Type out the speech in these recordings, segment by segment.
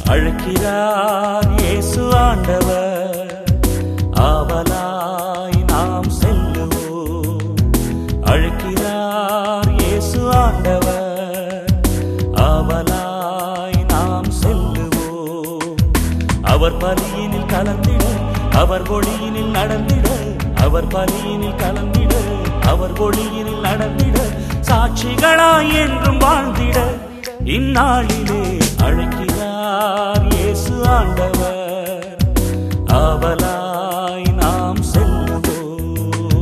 அழைக்கிறார் இயேசு ஆண்டவர் ஆவலாய் நாம் செல்லுவோம் அழைக்கிறார் இயேசு ஆண்டவர் ஆவலாய் நாம் செல்லுவோம் அவர் பலியினில் கலந்திட அவர் ஒளியினில் நடந்திட அவர் பலியினில் கலந்திட அவர் ஒளியினில் நடந்திட சாட்சிகளாய் என்றும் வாழ்ந்திட இந்நாளிலே அழைக்கிறார் இயேசு ஆண்டவர் ஆவலாய் நாம் செல்லுவோம்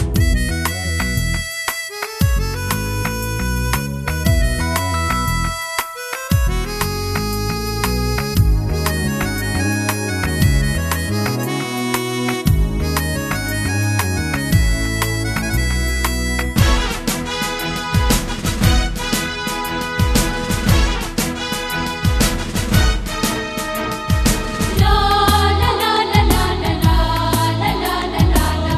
La la la la la la la la la la la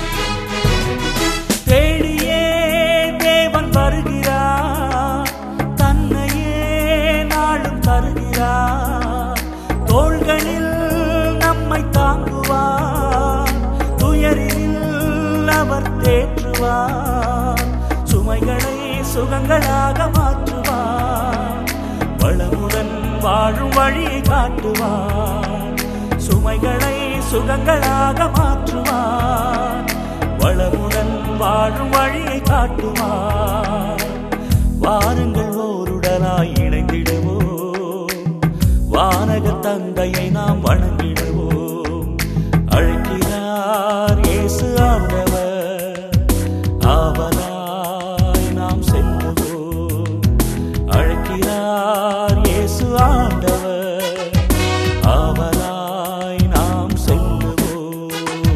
தேடியே தேவன் வருகிறார் தன்னையே நாளும் தருகிறார் தோள்களில் நம்மை தாங்குவார் துயரில் அவர் தேற்றுவார் சுமைகளை சுகங்களாக மாற்றுவார் வளமுடன் வாழும் வழியை காட்டுவார் சுமைகளை சுகங்களாக மாற்றுவார் வளமுடன் வாழும் வழியை காட்டுவார் வாருங்கள் ஓருடனாய் இணைந்திடுவோம் வானக தந்தையை நாம் வணங்கிடுவோம் அழைக்கிறார் இயேசு ஆண்டவர் ஆவலாய் நாம் செல்லுவோம் அழைக்கிறார் இயேசு ஆண்டவர் ஆவலாய் நாம் செல்லுவோம்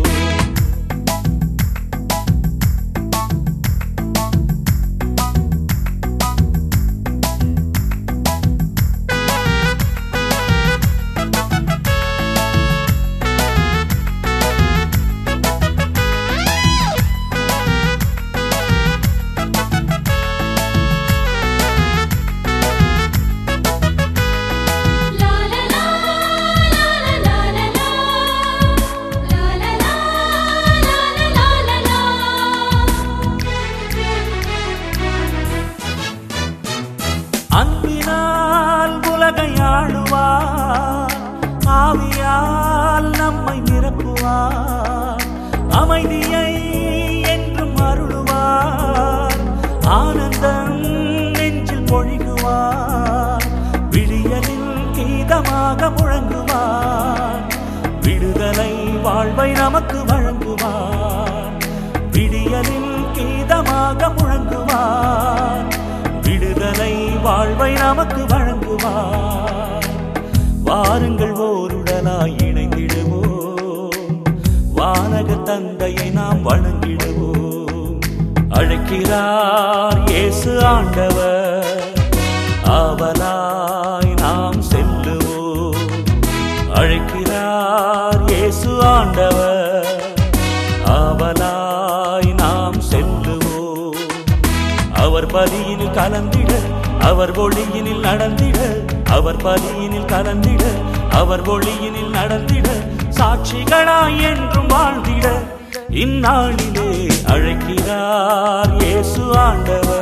La la la la la la la la La la la la la la la அன்பினால் உலகை ஆளுவார் ஆவியால் நம்மை நிரப்புவார் அமைதியை என்றும் அருளுவார் ஆனந்தம் நெஞ்சில் பொழிகுவார் விடியலில் கீதமாக முழங்குவார் விடுதலை வாழ்வை நமக்கு வழங்குவார் விடியலில் கீதமாக முழங்குவார் விடுதலை வாழ்வை நமக்கு வழங்குவார் வாருங்கள் ஓருடனாய் இணைந்திடுவோம் வானக தந்தையை நாம் வணங்கிடுவோம் அழைக்கிறார் இயேசு ஆண்டவர் ஆவலாய் நாம் செல்லுவோம் அழைக்கிறார் இயேசு ஆண்டவர் ஆவலாய் நாம் செல்லுவோம் அவர் பலியினில் கலந்திட அவர் ஒளியினில் நடந்திட அவர் பலியினில் கலந்திட அவர் ஒளியினில் நடந்திட சாட்சிகளாய் என்றும் வாழ்ந்திட இந்நாளிலே அழைக்கிறார் இயேசு ஆண்டவர்